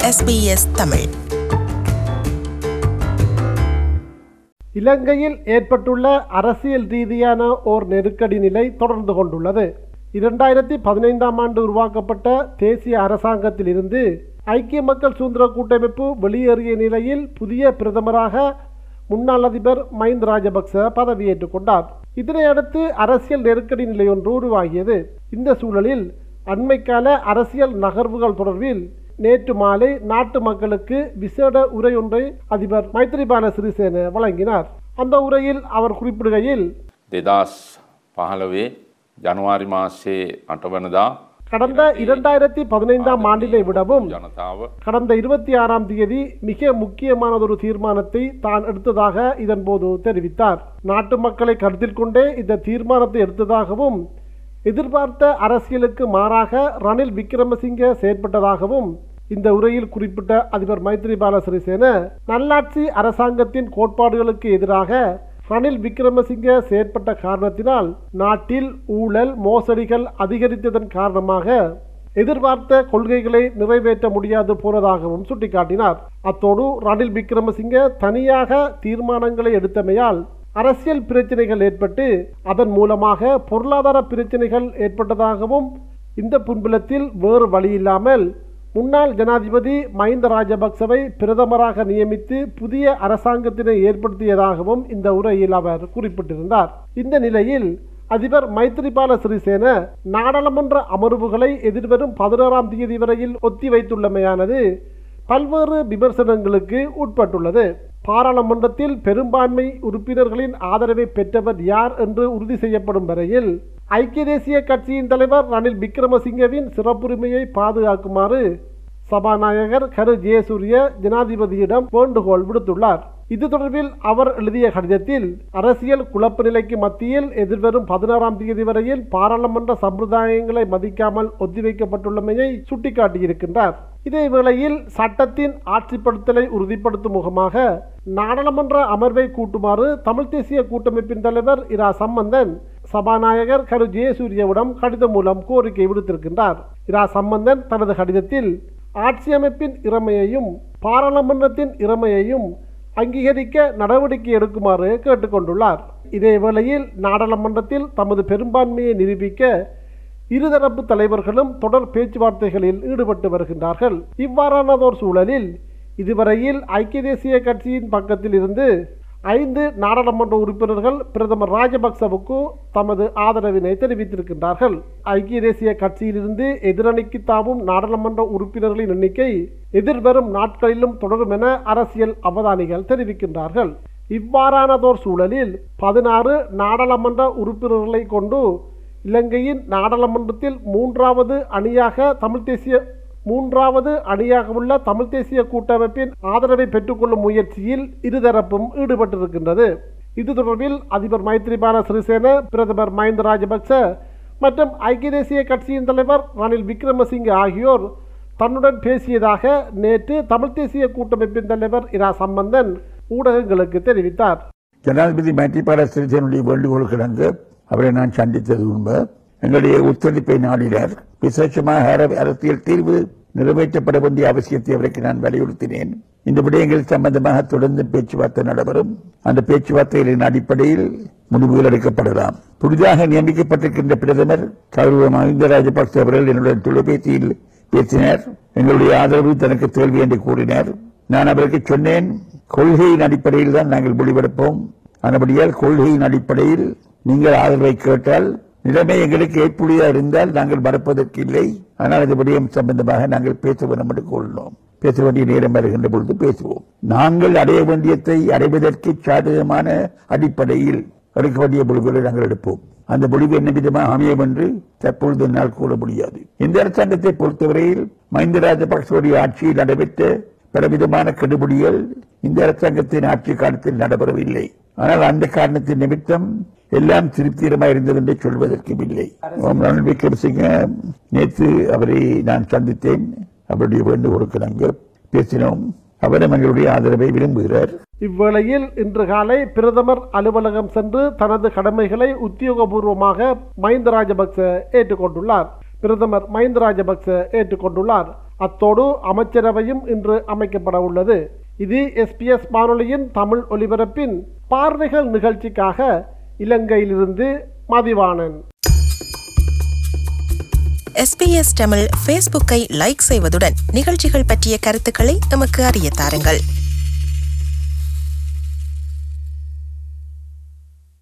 SBS Tamil இலங்கையில் ஏற்பட்டுள்ள அரசியல் ரீதியான ஓர் நெருக்கடி நிலை தொடர்ந்து கொண்டுள்ளது இரண்டாயிரத்தி பதினைந்தாம் ஆண்டு உருவாக்கப்பட்ட தேசிய அரசாங்கத்தில் இருந்து ஐக்கிய மக்கள் சுதந்திர கூட்டமைப்பு வெளியேறிய நிலையில் புதிய பிரதமராக முன்னாள் அதிபர் மஹிந்த ராஜபக்ச பதவியேற்றுக் கொண்டார் இதனையடுத்து அரசியல் நெருக்கடி நிலை ஒன்று உருவாகியது இந்த சூழலில் அண்மைக்கால அரசியல் நகர்வுகள் தொடர்பில் நேற்று மாலை நாட்டு மக்களுக்கு விசேட உரை ஒன்றை அதிபர் மைத்ரிபால சிறிசேன வழங்கினார் அந்த உரையில் அவர் குறிப்பிடுகையில் දෙදස් පහළවේ ජනවාරි මාසේ අටවනදා கடந்த இரண்டாயிரத்தி பதினைந்தாம் ஆண்டினை விடவும் ජනතාව கடந்த இருபத்தி ஆறாம் தேதி மிக முக்கியமானதொரு தீர்மானத்தை தான் எடுத்ததாக இதன்போது தெரிவித்தார் நாட்டு மக்களை கருத்தில் கொண்டே இந்த தீர்மானத்தை எடுத்ததாகவும் எதிர்பார்த்த அரசியலுக்கு மாறாக ரணில் விக்ரமசிங்க செயற்பட்டதாகவும் இந்த உரையில் குறிப்பிட்ட அதிபர் மைத்ரிபால சிறிசேன நல்லாட்சி அரசாங்கத்தின் கோட்பாடுகளுக்கு எதிராக ரணில் விக்ரமசிங்க செயற்பட்ட காரணத்தினால் நாட்டில் ஊழல் மோசடிகள் அதிகரித்ததன் காரணமாக எதிர்பார்த்த கொள்கைகளை நிறைவேற்ற முடியாது போனதாகவும் சுட்டிக்காட்டினார் அத்தோடு ரணில் விக்ரமசிங்க தனியாக தீர்மானங்களை எடுத்தமையால் அரசியல் பிரச்சனைகள் ஏற்பட்டு அதன் மூலமாக பொருளாதார பிரச்சனைகள் ஏற்பட்டதாகவும் இந்த புண்பலத்தில் வேறு வழியில்லாமல் முன்னாள் ஜனாதிபதி மஹிந்த ராஜபக்சவை பிரதமராக நியமித்து புதிய அரசாங்கத்தினை ஏற்படுத்தியதாகவும் இந்த உரையில் அவர் குறிப்பிட்டிருந்தார் இந்த நிலையில் அதிபர் மைத்ரிபால சிறிசேன நாடாளுமன்ற அமர்வுகளை எதிர்வரும் பதினோராம் தேதி வரையில் ஒத்திவைத்துள்ளமையானது பல்வேறு விமர்சனங்களுக்கு உட்பட்டுள்ளது பாராளுமன்றத்தில் பெரும்பான்மை உறுப்பினர்களின் ஆதரவை பெற்றவர் யார் என்று உறுதி செய்யப்படும் வரையில் ஐக்கிய தேசிய கட்சியின் தலைவர் ரணில் விக்ரமசிங்கவின் சிறப்புரிமையை பாதுகாக்குமாறு சபாநாயகர் கரு ஜெயசூரிய ஜனாதிபதியிடம் வேண்டுகோள் விடுத்துள்ளார் இது தொடர்பில் அவர் எழுதிய கடிதத்தில் அரசியல் குழப்ப நிலைக்கு மத்தியில் எதிர்வரும் பதினாறாம் தேதி வரையில் பாராளுமன்ற சம்பிரதாயங்களை மதிக்காமல் ஒத்திவைக்கப்பட்டுள்ளமையை சுட்டிக்காட்டியிருக்கின்றார் இதே வேளையில் சட்டத்தின் ஆட்சிப்படுத்தலை உறுதிப்படுத்தும் முகமாக நாடாளுமன்ற அமர்வை கூட்டுமாறு தமிழ் தேசிய கூட்டமைப்பின் தலைவர் இரா சம்பந்தன் சபாநாயகர் கரு ஜெயசூரியவிடம் கடிதம் மூலம் கோரிக்கை விடுத்திருக்கின்றார் இரா சம்பந்தன் தனது கடிதத்தில் ஆட்சி அமைப்பின் இறமையையும் பாராளுமன்றத்தின் இறமையையும் அங்கீகரிக்க நடவடிக்கை எடுக்குமாறு கேட்டுக்கொண்டுள்ளார் இதே வேளையில் நாடாளுமன்றத்தில் தமது பெரும்பான்மையை நிரூபிக்க இருதரப்பு தலைவர்களும் தொடர் பேச்சுவார்த்தைகளில் ஈடுபட்டு வருகின்றார்கள் இவ்வாறானதோர் சூழலில் இதுவரையில் ஐக்கிய தேசிய கட்சியின் பக்கத்தில் இருந்து ஐந்து நாடாளுமன்ற உறுப்பினர்கள் பிரதமர் ராஜபக்சவுக்கு தமது ஆதரவினை தெரிவித்திருக்கின்றார்கள் ஐக்கிய தேசிய கட்சியிலிருந்து எதிரணிக்கு தாவும் நாடாளுமன்ற உறுப்பினர்களின் எண்ணிக்கை எதிர்வரும் நாட்களிலும் தொடரும் என அரசியல் அவதானிகள் தெரிவிக்கின்றார்கள் இவ்வாறானதோர் சூழலில் பதினாறு நாடாளுமன்ற உறுப்பினர்களை கொண்டு இலங்கையின் நாடாளுமன்றத்தில் மூன்றாவது அணியாக தமிழ் தேசிய மூன்றாவது அணியாக உள்ள தமிழ் தேசிய கூட்டமைப்பின் ஆதரவை பெற்றுக்கொள்ளும் முயற்சியில் இருதரப்பும் ஈடுபட்டிருக்கின்றது இது தொடர்பில் அதிபர் மைத்ரிபால சிறிசேன பிரதமர் மஹிந்த ராஜபக்ச மற்றும் ஐக்கிய தேசிய கட்சியின் தலைவர் ரணில் விக்ரமசிங்கே ஆகியோர் தன்னுடன் பேசியதாக நேற்று தமிழ் தேசிய கூட்டமைப்பின் தலைவர் இரா சம்பந்தன் ஊடகங்களுக்கு தெரிவித்தார் ஜனாதிபதி மைத்ரிபால சிறிசேனுடைய வேண்டுகோள் கிடந்து அவரை நான் சந்தித்தது உண்மை எங்களுடைய ஒத்துழைப்பை நாடினார் விசேஷமாக அர- அரசியல் தீர்வு நிறைவேற்றப்பட வேண்டிய அவசியத்தை அவருக்கு நான் வலியுறுத்தினேன் இந்த விடயங்கள் சம்பந்தமாக தொடர்ந்து பேச்சுவார்த்தை நடைபெறும் அந்த பேச்சுவார்த்தைகளின் அடிப்படையில் முடிவுகள் எடுக்கப்படலாம் புதிதாக நியமிக்கப்பட்டிருக்கின்ற பிரதமர் கௌரவ மஹிந்த ராஜபக்ச அவர்கள் என்னுடன் தொலைபேசியில் பேசினார் எங்களுடைய ஆதரவு தனக்கு தோல்வி என்று கூறினார் நான் அவருக்கு சொன்னேன் கொள்கையின் அடிப்படையில் தான் நாங்கள் முடிவெடுப்போம் ஆனபடியால் கொள்கையின் அடிப்படையில் நீங்கள் ஆதரவை கேட்டால் நிலைமை எங்களுக்கு ஏற்புடையா இருந்தால் நாங்கள் மறப்பதற்கு இல்லை ஆனால் இது விடயம் சம்பந்தமாக நாங்கள் பேச வேண்டும் என்று கூறினோம் பேச வேண்டிய நேரம் வருகின்ற பொழுது பேசுவோம் நாங்கள் அடைய வேண்டியதை அடைவதற்கு சாதகமான அடிப்படையில் எடுக்க வேண்டிய முடிவுகளை நாங்கள் எடுப்போம் அந்த முடிவு என்ன விதமாக அமையும் என்று தற்பொழுது என்னால் கூற முடியாது இந்த அரசாங்கத்தை பொறுத்தவரையில் மஹிந்த ராஜபக்சவுடைய ஆட்சியில் நடைபெற்ற பலவிதமான கெடுபிடிகள் இந்த அரசாங்கத்தின் ஆட்சி காலத்தில் நடைபெறவில்லை ஆனால் அந்த காரணத்தின் நிமித்தம் எல்லாம் திருப்திகரமாக இருந்தது என்று சொல்வதற்கும் இல்லை ஓம் ரணில் விக்ரமசிங்க நேற்று அவரை நான் சந்தித்தேன் அவருடைய வேண்டுகோளுக்கு நாங்கள் பேசினோம் அவரும் எங்களுடைய ஆதரவை விரும்புகிறார் இவ்வேளையில் இன்று காலை பிரதமர் அலுவலகம் சென்று தனது கடமைகளை உத்தியோகபூர்வமாக மஹிந்த ராஜபக்ச ஏற்றுக்கொண்டுள்ளார் பிரதமர் மஹிந்த ராஜபக்ச ஏற்றுக்கொண்டுள்ளார் அத்தோடு அமைச்சரவையும் இன்று அமைக்கப்பட உள்ளது இது எஸ்பிஎஸ் வானொலியின் தமிழ் ஒலிபரப்பின் பார்வைகள் நிகழ்ச்சிக்காக இலங்கையிலிருந்து மதிவாணன் எஸ்பிஎஸ் தமிழ் ஃபேஸ்புக்கை லைக் செய்வதுடன் நிகழ்ச்சிகள் பற்றிய கருத்துக்களை எமக்கு அறிய தாருங்கள்